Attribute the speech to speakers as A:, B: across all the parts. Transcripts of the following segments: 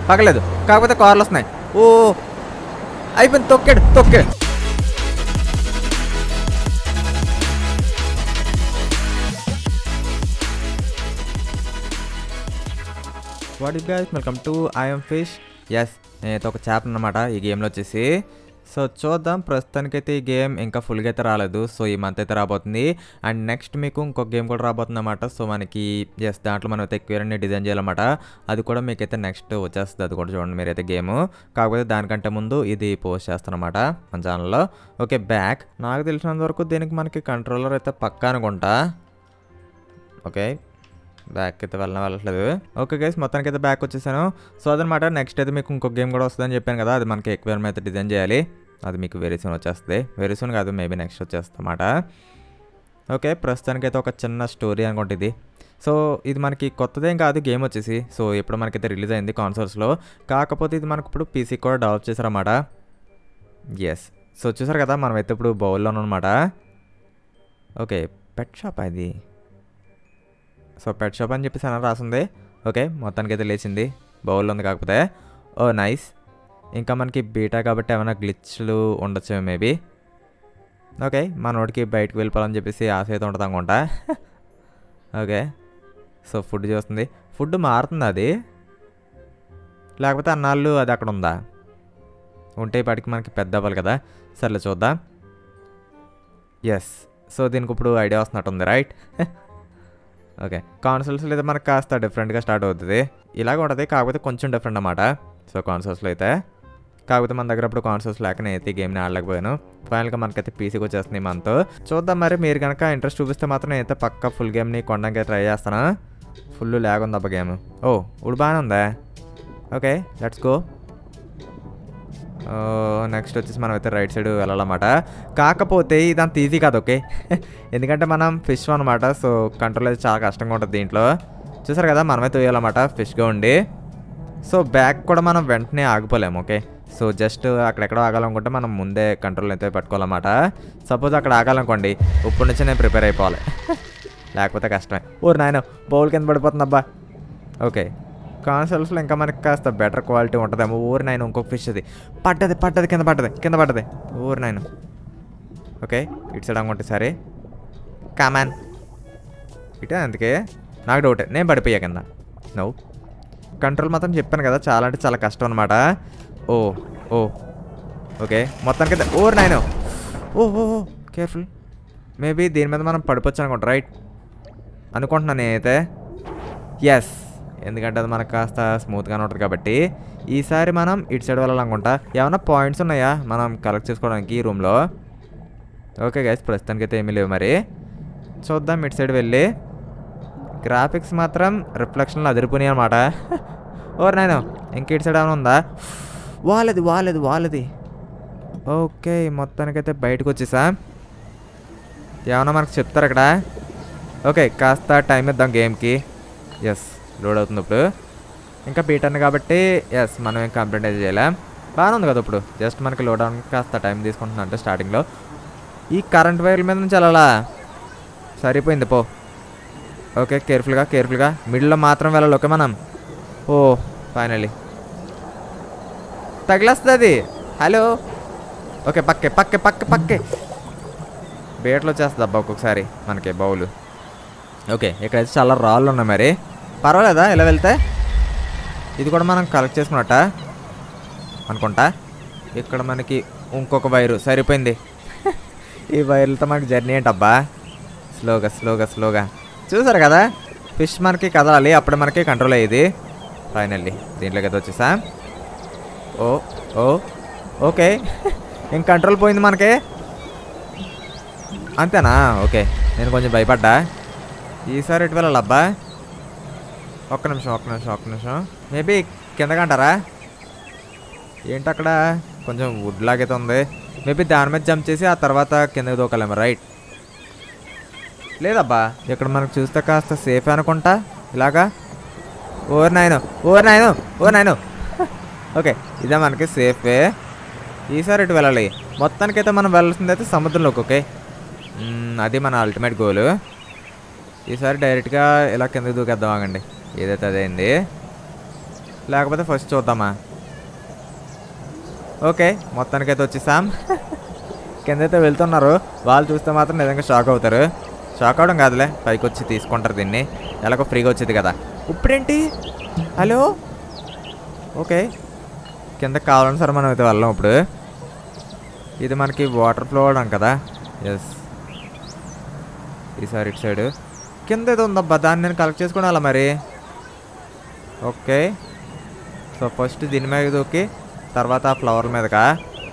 A: పగలేదు కాకపోతే కార్లు వస్తున్నాయి ఓ అయిపోయింది తొక్కాడు తొక్కాడు what is guys welcome to I'm fish yes నేనైతే ఒక చేప అనమాట ఈ గేమ్లో వచ్చేసి సో చూద్దాం ప్రస్తుతానికైతే ఈ గేమ్ ఇంకా ఫుల్గా అయితే రాలేదు సో ఈ మంత్ అయితే రాబోతుంది అండ్ నెక్స్ట్ మీకు ఇంకొక గేమ్ కూడా రాబోతుంది అనమాట సో మనకి ఎస్ దాంట్లో మనం అయితే ఎక్కువ డిజైన్ చేయాలన్నమాట అది కూడా మీకైతే నెక్స్ట్ వచ్చేస్తుంది అది కూడా చూడండి మీరైతే గేమ్ కాకపోతే దానికంటే ముందు ఇది పోస్ట్ చేస్తానమాట మన ఛానల్లో ఓకే బ్యాక్ నాకు తెలిసినంత వరకు దీనికి మనకి కంట్రోలర్ అయితే పక్కా అనుకుంటా ఓకే బ్యాక్ అయితే వెళ్ళిన వెళ్ళట్లేదు ఓకే గైస్ మొత్తానికి అయితే బ్యాక్ వచ్చేసాను సో అదనమాట నెక్స్ట్ అయితే మీకు ఇంకొక గేమ్ కూడా వస్తుందని చెప్పాను కదా అది మనకి ఎక్కువ అయితే డిజైన్ చేయాలి అది మీకు వెరీ సూన్ వచ్చేస్తుంది వెరీ సూన్ కాదు మేబీ నెక్స్ట్ వచ్చేస్తామాట ఓకే ప్రస్తుతానికి అయితే ఒక చిన్న స్టోరీ అనుకుంటే ఇది సో ఇది మనకి కొత్తదేం కాదు గేమ్ వచ్చేసి సో ఇప్పుడు మనకైతే రిలీజ్ అయింది కాన్సోల్స్లో కాకపోతే ఇది మనకి ఇప్పుడు పీసీ కూడా డెవలప్ చేశారన్నమాట ఎస్ సో చూసారు కదా మనమైతే ఇప్పుడు బౌల్లో అనమాట ఓకే పెట్ షాప్ అది సో పెట్ షాప్ అని చెప్పేసి అన్న రాసింది ఓకే మొత్తానికి అయితే లేచింది బౌల్లో ఉంది కాకపోతే ఓ నైస్ ఇంకా మనకి బీటా కాబట్టి ఏమైనా గ్లిచ్లు ఉండొచ్చు మేబీ ఓకే మనోడికి బయటకు వెళ్ళిపోవాలని చెప్పేసి ఆశ అయితే ఉంటుంది అనుకుంటా ఓకే సో ఫుడ్ చూస్తుంది ఫుడ్ మారుతుంది అది లేకపోతే అన్నాళ్ళు అది అక్కడ ఉందా ఉంటే ఇప్పటికి మనకి పెద్ద అవ్వాలి కదా సర్లే చూద్దాం ఎస్ సో దీనికి ఇప్పుడు ఐడియా వస్తున్నట్టుంది రైట్ ఓకే కాన్సోల్స్లో అయితే మనకు కాస్త డిఫరెంట్గా స్టార్ట్ అవుతుంది ఇలాగ ఉంటుంది కాకపోతే కొంచెం డిఫరెంట్ అన్నమాట సో కాన్సోల్స్లో అయితే కాకపోతే మన దగ్గర ఇప్పుడు కాన్సోల్స్ లేక నేను అయితే ఈ గేమ్ని ఆడలేకపోయాను ఫైనల్గా మనకైతే పీసీకి వచ్చేస్తుంది మనతో చూద్దాం మరి మీరు కనుక ఇంట్రెస్ట్ చూపిస్తే మాత్రం నేనైతే పక్క ఫుల్ గేమ్ని కొనడానికి ట్రై చేస్తాను ఫుల్ ల్యాగ్ ఉంది అబ్బా గేమ్ ఓ ఇప్పుడు బాగానే ఉందా ఓకే లెట్స్ గో నెక్స్ట్ వచ్చేసి మనం అయితే రైట్ సైడ్ వెళ్ళాలన్నమాట కాకపోతే ఇదంత ఈజీ కాదు ఓకే ఎందుకంటే మనం ఫిష్ అనమాట సో కంట్రోల్ అయితే చాలా కష్టంగా ఉంటుంది దీంట్లో చూసారు కదా మనమే తోయాలన్నమాట ఫిష్గా ఉండి సో బ్యాక్ కూడా మనం వెంటనే ఆగిపోలేము ఓకే సో జస్ట్ అక్కడెక్కడ ఆగాలనుకుంటే మనం ముందే కంట్రోల్ అయితే పట్టుకోవాలన్నమాట సపోజ్ అక్కడ ఆగాలనుకోండి ఇప్పటి నుంచి నేను ప్రిపేర్ అయిపోవాలి లేకపోతే కష్టమే ఊరు నాయన బౌల్ కింద పడిపోతుంది అబ్బా ఓకే కాన్సోల్స్లో ఇంకా మనకి కాస్త బెటర్ క్వాలిటీ ఉంటుందేమో ఊరు నాయన ఇంకొక ఫిష్ అది పడ్డది పడ్డది కింద పడ్డది కింద పడ్డది ఊరు నాయన ఓకే ఇటు సైడ్ అనుకుంటే సరే కామాన్ ఇటే అందుకే నాకు డౌటే నేను పడిపోయా కింద నవ్వు కంట్రోల్ మాత్రం చెప్పాను కదా చాలా అంటే చాలా కష్టం అనమాట ఓ ఓ ఓకే మొత్తానికి ఓర్ నాయన ఓ ఓ కేర్ఫుల్ మేబీ దీని మీద మనం పడిపోవచ్చు అనుకుంటా రైట్ అనుకుంటున్నాను నేనైతే ఎస్ ఎందుకంటే అది మనకు కాస్త స్మూత్గానే ఉంటుంది కాబట్టి ఈసారి మనం ఇటు సైడ్ వెళ్ళాలనుకుంటా ఏమైనా పాయింట్స్ ఉన్నాయా మనం కలెక్ట్ చేసుకోవడానికి ఈ రూమ్లో ఓకే గైస్ ప్రస్తుతానికి అయితే ఏమీ లేవు మరి చూద్దాం ఇటు సైడ్ వెళ్ళి గ్రాఫిక్స్ మాత్రం రిఫ్లెక్షన్లో అదిరిపోయినాయి అనమాట ఓర్ నేను ఇంక ఇటు సైడ్ ఏమైనా ఉందా వాళ్ళది వాళ్ళది వాళ్ళది ఓకే మొత్తానికైతే బయటకు వచ్చేసా ఏమన్నా మనకు చెప్తారు అక్కడ ఓకే కాస్త టైం ఇద్దాం గేమ్కి ఎస్ లోడ్ అవుతుంది ఇప్పుడు ఇంకా బీటర్న్ కాబట్టి ఎస్ మనం ఏం కంప్లైంట్ అయితే చేయలేం బాగానే ఉంది కదా ఇప్పుడు జస్ట్ మనకి లోడ్ అవడానికి కాస్త టైం తీసుకుంటున్నా అంటే స్టార్టింగ్లో ఈ కరెంట్ వైర్ల మీద నుంచి వెళ్ళాలా సరిపోయింది పో ఓకే కేర్ఫుల్గా కేర్ఫుల్గా మిడిల్లో మాత్రం వెళ్ళాలి ఓకే మనం ఓ ఫైనలీ తగిలేస్తుంది అది హలో ఓకే పక్కే పక్కే పక్కే పక్కే బేట్లో వచ్చేస్తుంది అబ్బా ఒక్కొక్కసారి మనకి బౌలు ఓకే ఇక్కడైతే చాలా రాళ్ళు ఉన్నాయి మరి పర్వాలేదా ఇలా వెళ్తే ఇది కూడా మనం కలెక్ట్ చేసుకున్నట్ట అనుకుంటా ఇక్కడ మనకి ఇంకొక వైరు సరిపోయింది ఈ వైర్లతో మనకి జర్నీ ఏంటబ్బా స్లోగా స్లోగా స్లోగా చూసారు కదా ఫిష్ మనకి కదలాలి అప్పుడు మనకి కంట్రోల్ అయ్యేది ఫైనల్లీ దీంట్లోకి అయితే వచ్చేసా ఓ ఓ ఓకే ఇంక కంట్రోల్ పోయింది మనకి అంతేనా ఓకే నేను కొంచెం భయపడ్డా ఈసారి ఎటు వెళ్ళాలబ్బా ఒక్క నిమిషం ఒక్క నిమిషం ఒక్క నిమిషం మేబీ కిందకంటారా ఏంటి అక్కడ కొంచెం వుడ్ లాగైతే ఉంది మేబీ దాని మీద జంప్ చేసి ఆ తర్వాత కిందకి దూకలేము రైట్ లేదబ్బా ఇక్కడ మనకు చూస్తే కాస్త సేఫ్ అనుకుంటా ఇలాగా ఓర్ నాయను ఓర్ నాయను ఓ నాయను ఓకే ఇదే మనకి సేఫే ఈసారి ఇటు వెళ్ళాలి మొత్తానికైతే మనం వెళ్ళాల్సింది అయితే సముద్రంలోకి ఓకే మ్మ్, అది మన అల్టిమేట్ గోల్ ఈసారి డైరెక్ట్గా ఇలా కిందకి దూకేద్దాం ఆగండి ఏదైతే అదేంది లేకపోతే ఫస్ట్ చూద్దామా ఓకే మొత్తానికైతే వచ్చేసాం కిందైతే వెళ్తున్నారు వాళ్ళు చూస్తే మాత్రం నిజంగా షాక్ అవుతారు షాక్ అవడం కాదులే పైకి వచ్చి తీసుకుంటారు దీన్ని ఎలాగో ఫ్రీగా వచ్చేది కదా ఇప్పుడేంటి హలో ఓకే కిందకి కావాలని సార్ మనం అయితే వెళ్ళాం ఇప్పుడు ఇది మనకి వాటర్ ఫ్లో అవడం కదా ఎస్ ఈసారి ఇటు సైడ్ కింద ఏదో ఉందబ్బా దాన్ని నేను కలెక్ట్ చేసుకుని అలా మరి ఓకే సో ఫస్ట్ దీని మీద దూకి తర్వాత ఆ ఫ్లవర్ మీదకా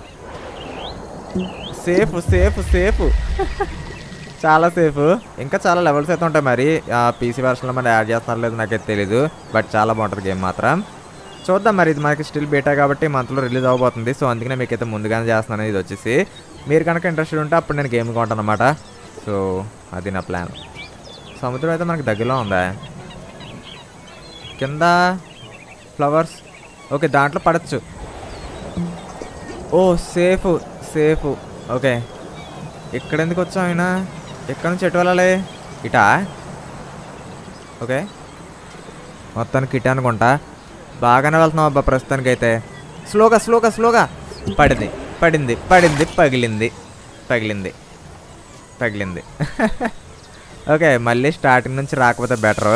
A: సేఫ్ సేఫ్ సేఫ్ చాలా సేఫ్ ఇంకా చాలా లెవెల్స్ అయితే ఉంటాయి మరి పీసీ వెర్షన్లో మరి యాడ్ చేస్తున్నారు లేదు నాకైతే తెలీదు బట్ చాలా బాగుంటుంది గేమ్ మాత్రం చూద్దాం మరి ఇది మనకి స్టిల్ బేటా కాబట్టి మంత్లో రిలీజ్ అవబోతుంది సో అందుకనే మీకైతే ముందుగానే చేస్తున్నాను ఇది వచ్చేసి మీరు కనుక ఇంట్రెస్టెడ్ ఉంటే అప్పుడు నేను గేమ్ కొంటాను అనమాట సో అది నా ప్లాన్ సముద్రం అయితే మనకి దగ్గరలో ఉందా కింద ఫ్లవర్స్ ఓకే దాంట్లో పడచ్చు ఓ సేఫ్ సేఫ్ ఓకే ఇక్కడ ఎందుకు వచ్చాం ఆయన ఎక్కడి నుంచి ఎటు వెళ్ళాలి ఇటా ఓకే మొత్తానికి ఇటా అనుకుంటా బాగానే వెళ్తున్నాం అబ్బా ప్రస్తుతానికి అయితే స్లోగా స్లోగా స్లోగా పడింది పడింది పడింది పగిలింది పగిలింది పగిలింది ఓకే మళ్ళీ స్టార్టింగ్ నుంచి రాకపోతే better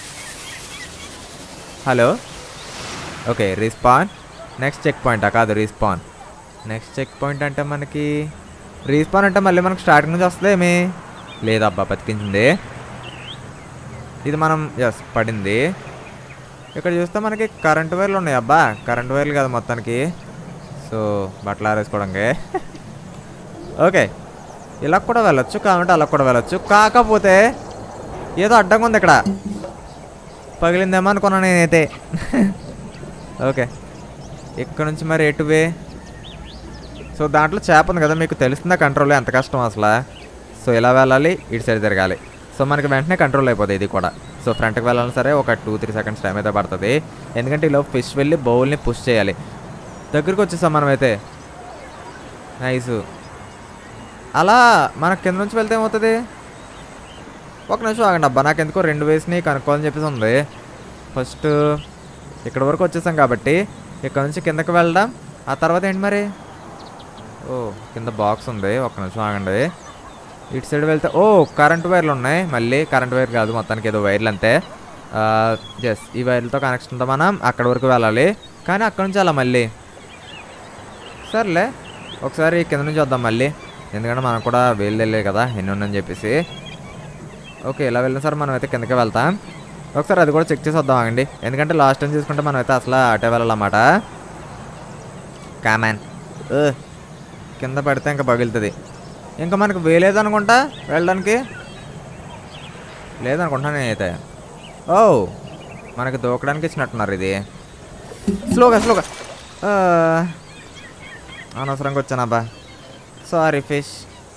A: hello okay respawn next check పాయింటా కాదు రీస్పాన్ నెక్స్ట్ చెక్ పాయింట్ అంటే మనకి రీస్పాన్ అంటే మళ్ళీ మనకు స్టార్టింగ్ నుంచి వస్తుంది ఏమి లేదబ్బా బతికించింది ఇది మనం ఎస్ పడింది ఇక్కడ చూస్తే మనకి కరెంట్ వైర్లు ఉన్నాయి అబ్బా కరెంట్ వైర్లు కదా మొత్తానికి సో బట్టలు ఆరేసుకోవడానికి ఓకే ఇలా కూడా వెళ్ళొచ్చు కాబట్టి అలా కూడా వెళ్ళొచ్చు కాకపోతే ఏదో అడ్డంగా ఉంది ఇక్కడ పగిలిందేమో అనుకున్నాను నేనైతే ఓకే ఇక్కడ నుంచి మరి ఎటువే సో దాంట్లో చేప ఉంది కదా మీకు తెలుస్తుందా కంట్రోల్ ఎంత కష్టం అసలు సో ఇలా వెళ్ళాలి ఇటు సైడ్ తిరగాలి సో మనకి వెంటనే కంట్రోల్ అయిపోతుంది ఇది కూడా సో ఫ్రంట్కి వెళ్ళాలి సరే ఒక టూ త్రీ సెకండ్స్ టైం అయితే పడుతుంది ఎందుకంటే ఇలా ఫిష్ వెళ్ళి బౌల్ని పుష్ చేయాలి దగ్గరికి వచ్చేసాం మనమైతే నైస్ అలా మన కింద నుంచి వెళ్తే ఏమవుతుంది ఒక నిమిషం ఆగండి అబ్బా నాకు ఎందుకో రెండు వేసినాయి కనుక్కోవాలని చెప్పేసి ఉంది ఫస్ట్ ఇక్కడ వరకు వచ్చేసాం కాబట్టి ఇక్కడ నుంచి కిందకి వెళ్దాం ఆ తర్వాత ఏంటి మరి ఓ కింద బాక్స్ ఉంది ఒక నిమిషం ఆగండి ఇటు సైడ్ వెళ్తే ఓ కరెంట్ వైర్లు ఉన్నాయి మళ్ళీ కరెంట్ వైర్ కాదు మొత్తానికి ఏదో వైర్లు అంతే జస్ ఈ వైర్లతో కనెక్షన్తో మనం అక్కడ వరకు వెళ్ళాలి కానీ అక్కడ నుంచి అలా మళ్ళీ సర్లే ఒకసారి కింద నుంచి వద్దాం మళ్ళీ ఎందుకంటే మనం కూడా వేలు వెళ్ళే కదా ఎన్ని ఉందని చెప్పేసి ఓకే ఇలా వెళ్ళిన సార్ మనం అయితే కిందకే వెళ్తాం ఒకసారి అది కూడా చెక్ చేసి వద్దాం ఆగండి ఎందుకంటే లాస్ట్ టైం చూసుకుంటే మనం అయితే అసలు అటే వెళ్ళాలన్నమాట కామాన్ ఏ, కింద పడితే ఇంకా పగులుతుంది ఇంకా మనకు వేలేదనుకుంటా వెళ్ళడానికి లేదనుకుంటా నేనైతే ఓ మనకి దూకడానికి ఇచ్చినట్టున్నారు ఇది స్లోగా స్లోగా ఆ, అనవసరంగా వచ్చానబ్బా సారీ ఫిష్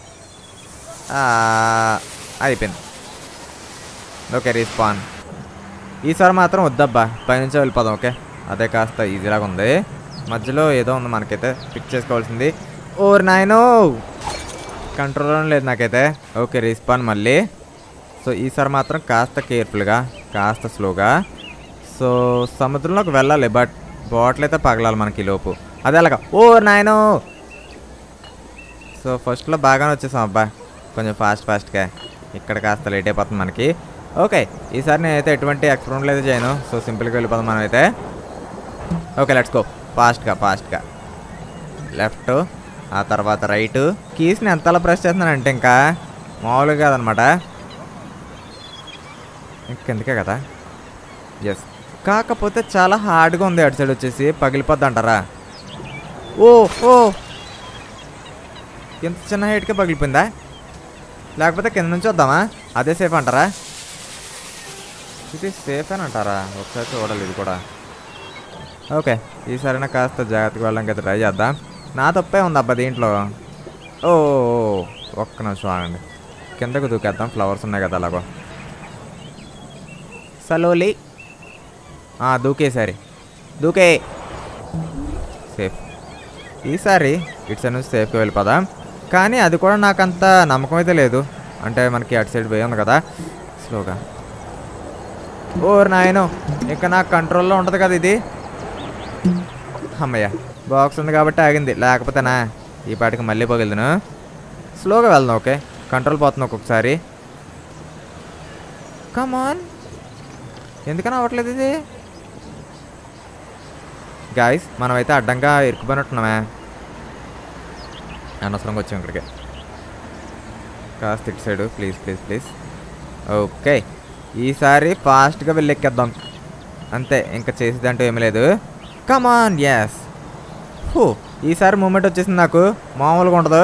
A: అయిపోయింది ఓకే రీస్పాన్ ఈసారి మాత్రం వద్దబ్బా పైనుంచే వెళ్ళిపోదాం ఓకే అదే కాస్త ఈజీలాగా ఉంది మధ్యలో ఏదో ఉంది మనకైతే పిక్ చేసుకోవాల్సింది ఓర్ నాయనో కంట్రోల్ లేదు నాకైతే ఓకే రీస్పాన్ మళ్ళీ సో ఈసారి మాత్రం కాస్త కేర్ఫుల్గా కాస్త స్లోగా సో సముద్రంలోకి వెళ్ళాలి బట్ బాటిల్ అయితే పగలాలి మనకి ఈ లోపు అదే అలాగా ఓ నాయనో సో ఫస్ట్లో బాగానే వచ్చేసాం అబ్బా కొంచెం ఫాస్ట్ ఫాస్ట్గా ఇక్కడ కాస్త లేట్ అయిపోతుంది మనకి ఓకే ఈసారి నేనైతే ఎటువంటి ఎక్స్పెరిమెంట్లు అయితే చేయను సో సింపుల్గా వెళ్ళిపోదాం మనం అయితే ఓకే లెట్స్ గో ఫాస్ట్గా ఫాస్ట్గా లెఫ్ట్ ఆ తర్వాత రైట్ కీస్ని ఎంతలా ప్రెస్ చేస్తున్నానంటే ఇంకా మామూలుగా కాదనమాట ఇంకెందుకే కదా ఎస్ కాకపోతే చాలా హార్డ్గా ఉంది అటు సైడ్ వచ్చేసి పగిలిపోద్ది అంటారా ఓ ఓ ఎంత చిన్న హైట్కే పగిలిపోయిందా లేకపోతే కింద నుంచి వద్దామా అదే సేఫ్ అంటారా ఇది సేఫ్ అని అంటారా ఒకసారి చూడాలి ఇది కూడా ఓకే ఈసారైనా కాస్త జాగ్రత్తగా వెళ్ళడానికి అయితే ట్రై చేద్దాం నా తప్పే ఉంది అబ్బా దీంట్లో ఓ ఒక్క నిమిషం ఆగండి కిందకు దూకేద్దాం ఫ్లవర్స్ ఉన్నాయి కదా అలాగో సలోలి దూకేసారి దూకే సేఫ్ ఈసారి ఇటు సైడ్ నుంచి సేఫ్గా వెళ్ళిపోదాం కానీ అది కూడా నాకు అంత నమ్మకం అయితే లేదు అంటే మనకి అటు సైడ్ పోయి ఉంది కదా స్లోగా ఓ నాయనో ఇంకా నాకు కంట్రోల్లో ఉంటుంది కదా ఇది అమ్మయ్య బాక్స్ ఉంది కాబట్టి ఆగింది లేకపోతేనా ఈ పాటికి మళ్ళీ పగిలిదును స్లోగా వెళ్దాం ఓకే కంట్రోల్ పోతుంది ఒక్కొక్కసారి కమాన్ ఎందుకని అవ్వట్లేదు ఇది గాయస్ మనమైతే అడ్డంగా ఇరుక్కుపోయినట్టున్నామే అనవసరంగా వచ్చాం ఇక్కడికి కాస్త ఇటు side please please please okay ఈసారి ఫాస్ట్గా వెళ్ళి ఎక్కేద్దాం అంతే ఇంకా చేసేదంటూ ఏమీ లేదు కమాన్ ఎస్ హూ ఈసారి మూమెంట్ వచ్చేసింది నాకు మామూలుగా ఉండదు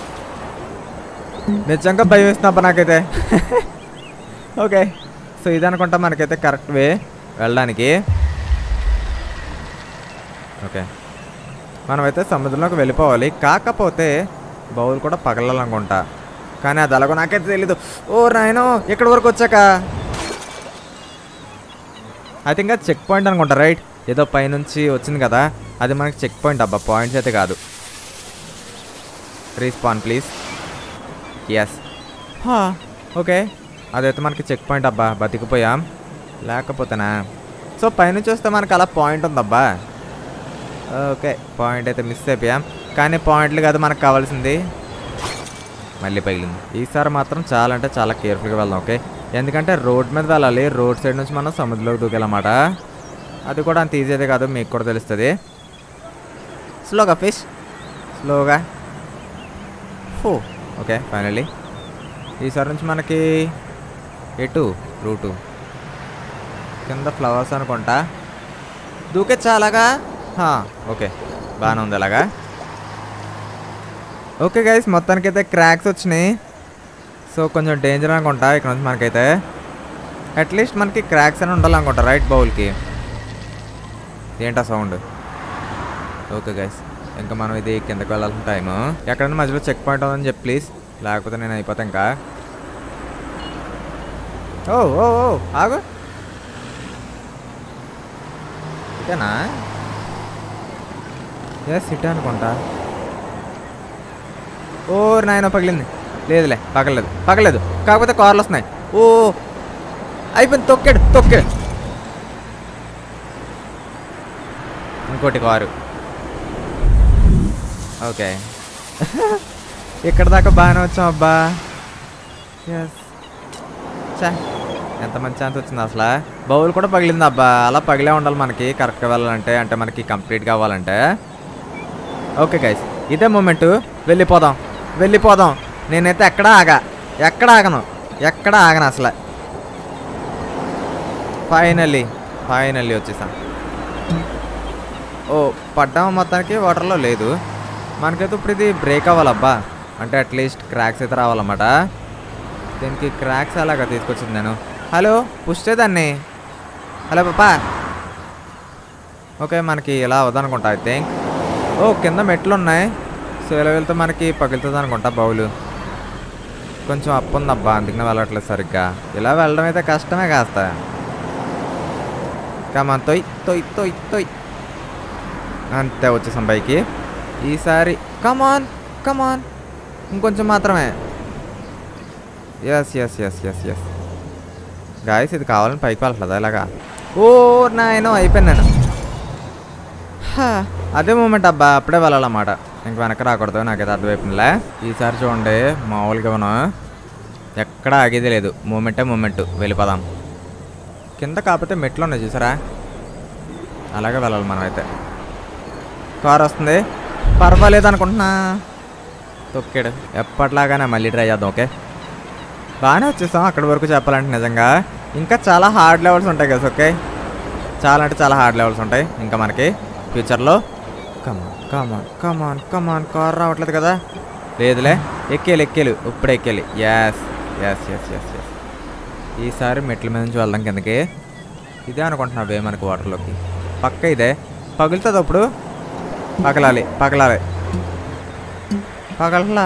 A: నిజంగా భయం వేస్తున్నప్ప నాకైతే ఓకే సో ఇది అనుకుంటా మనకైతే కరెక్ట్ వే వెళ్ళడానికి ఓకే మనమైతే సముద్రంలోకి వెళ్ళిపోవాలి కాకపోతే బౌల్ కూడా పగలాలనుకుంటా కానీ అది అలాగో నాకైతే తెలీదు ఓ నాయనో ఇక్కడ వరకు వచ్చాక ఐ థింక్ అది చెక్ పాయింట్ అనుకుంటా రైట్ ఏదో పైనుంచి వచ్చింది కదా అది మనకి చెక్ పాయింట్ అబ్బా పాయింట్స్ అయితే కాదు రీస్పాన్ ప్లీజ్ ఎస్ ఓకే అదైతే మనకి చెక్ పాయింట్ అబ్బా బతికిపోయాం లేకపోతేనా సో పైనుంచి వస్తే మనకి అలా పాయింట్ ఉందబ్బా ఓకే పాయింట్ అయితే మిస్ అయిపోయాం కానీ పాయింట్లు కాదు మనకు కావాల్సింది మళ్ళీ పగిలింది ఈసారి మాత్రం చాలా అంటే చాలా కేర్ఫుల్గా వెళ్దాం ఓకే ఎందుకంటే రోడ్ మీద వెళ్ళాలి రోడ్ సైడ్ నుంచి మనం సముద్రంలోకి దూకాలన్నమాట అది కూడా అంత ఈజీ అయితే కాదు మీకు కూడా తెలుస్తుంది స్లోగా ఫిష్ స్లోగా ఫో ఓకే ఫైనల్లీ ఈసారి నుంచి మనకి ఎటు రూటు కింద ఫ్లవర్స్ అనుకుంటా దూకే చాలాగా ఓకే బాగానే ఉంది అలాగా ఓకే గైస్ మొత్తానికైతే క్రాక్స్ వచ్చినాయి సో కొంచెం డేంజర్ అనుకుంటా ఇక్కడ నుంచి మనకైతే అట్లీస్ట్ మనకి క్రాక్స్ అని ఉండాలనుకుంటా రైట్ బౌల్కి ఏంటా సౌండ్ ఓకే గైస్ ఇంకా మనం ఇది కిందకి వెళ్ళాల్సిన టైము ఎక్కడైనా మధ్యలో చెక్ పాయింట్ ఉందని చెప్పి ప్లీజ్ లేకపోతే నేను అయిపోతా ఇంకా ఓ ఓ ఓ ఆగు ఇటేనా ఎస్ ఇటే అనుకుంటా ఓ నాయన పగిలింది లేదులే పగలేదు పగలేదు కాకపోతే కార్లు వస్తున్నాయి ఓ అయిపోయింది తొక్కాడు తొక్కాడు ఇంకోటి కారు ఓకే ఇక్కడ దాకా బాగానే వచ్చాం అబ్బా ఎస్ చా ఎంత మంచి ఛాన్స్ వచ్చింది అసలు బౌల్ కూడా పగిలింది అబ్బా అలా పగిలే ఉండాలి మనకి కరెక్ట్గా వెళ్ళాలంటే అంటే మనకి కంప్లీట్ కావాలంటే ఓకే గైస్ ఇదే మూమెంట్ వెళ్ళిపోదాం వెళ్ళిపోదాం నేనైతే ఎక్కడ ఆగా ఎక్కడ ఆగను ఎక్కడ ఆగను అసలు ఫైనల్లీ ఫైనల్లీ వచ్చేసాం ఓ పడ్డాము మొత్తానికి వాటర్లో లేదు మనకైతే ఇప్పుడు ఇది బ్రేక్ అవ్వాలబ్బా అంటే అట్లీస్ట్ క్రాక్స్ అయితే రావాలన్నమాట దీనికి క్రాక్స్ అలాగా తీసుకొచ్చింది నేను హలో పుష్టే దాన్ని హలో పాపా ఓకే మనకి ఇలా అవ్వదనుకుంటా ఐ థింక్ ఓ కింద మెట్లు ఉన్నాయి సో ఇలా వెళ్తే మనకి పగులుతుంది అనుకుంటా బౌలు కొంచెం అప్పు ఉందబ్బా అందుకనే వెళ్ళట్లేదు సరిగ్గా ఇలా వెళ్ళడం అయితే కష్టమే కాస్త కమాన్ తొయ్ తొయ్ తొయ్ తొయ్ అంతే వచ్చేసాం పైకి ఈసారి కమాన్ కమాన్ ఇంకొంచెం మాత్రమే yes yes yes yes yes guys ఇది కావాలని పైకి వెళ్ళట్లేదా ఇలాగా ఓ నాయనో అయిపోయాను నేను హా, అదే మూమెంట్ అబ్బా అప్పుడే వెళ్ళాలన్నమాట ఇంక వెనక రాకూడదు నాకైతే అర్థమైపోయిందిలే ఈసారి చూడండి మామూలుగా మనం ఎక్కడ ఆగేది లేదు మూమెంటే మూమెంట్ వెళ్ళిపోదాం కింద కాకపోతే మెట్లు ఉన్నాయి చూసారా అలాగే వెళ్ళాలి మనం అయితే కార్ వస్తుంది పర్వాలేదు అనుకుంటున్నా తొక్కాడు ఎప్పట్లాగానే మళ్ళీ ట్రై చేద్దాం ఓకే బాగానే వచ్చేసాం అక్కడి వరకు చెప్పాలంటే నిజంగా ఇంకా చాలా హార్డ్ లెవెల్స్ ఉంటాయి కదా ఓకే చాలా అంటే చాలా హార్డ్ లెవెల్స్ ఉంటాయి ఇంకా మనకి ఫ్యూచర్లో కమాన్ కమాన్ కమాన్ కమాన్ కార్ రావట్లేదు కదా లేదులే ఎక్కేలు ఎక్కేలు ఇప్పుడే ఎక్కేలి yes yes yes yes yes ఈసారి మెట్ల మీద నుంచి వెళ్దాం కిందకి ఇదే అనుకుంటున్నా వే మనకి వాటర్లోకి పక్క ఇదే పగులుతుంది అప్పుడు పగలాలి పగలాలి పగలలా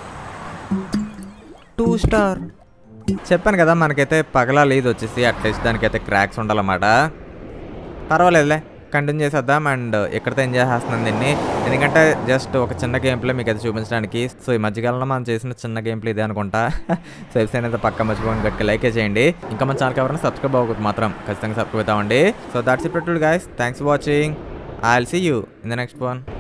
A: టూ స్టార్ చెప్పాను కదా మనకైతే పగలాలి ఇది వచ్చేసి అట్లీస్ట్ దానికైతే క్రాక్స్ ఉండాలన్నమాట పర్వాలేదులే కంటిన్యూ చేసేద్దాం అండ్ ఎక్కడితో ఎంజాయ్ చేస్తున్నాను దీన్ని ఎందుకంటే జస్ట్ ఒక చిన్న గేమ్ ప్లే మీకు అయితే చూపించడానికి సో ఈ మధ్యకాలంలో మనం చేసిన చిన్న గేమ్ ప్లే ఇదే అనుకుంటా సో వెబ్సైట్ అయితే పక్క మర్చిపోయి గట్టిగా లైక్ చేయండి ఇంకా మన ఛానల్ ఎవరైనా సబ్స్క్రైబ్ అవ్వకూడదు మాత్రం ఖచ్చితంగా సబ్స్క్రైబ్ అవుతామండి so that's it guys thanks for watching I will see you in the next one